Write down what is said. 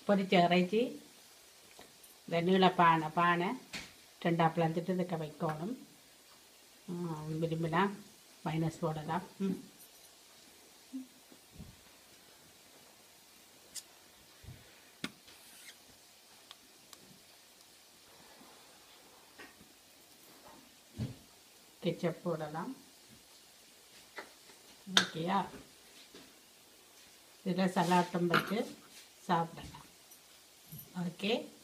பொரிச்ச இறைச்சி இந்த நீள பானை பானை ரெண்டா பிளந்துட்டு இதுக்க வைக்கணும் ம், விரும்பினா மைனஸ் போடலாம் ம் கெச்சப் போடலாம் ஓகேயா இதில் சலாட்டம் வச்சு சாப்பிடலாம் ஓகே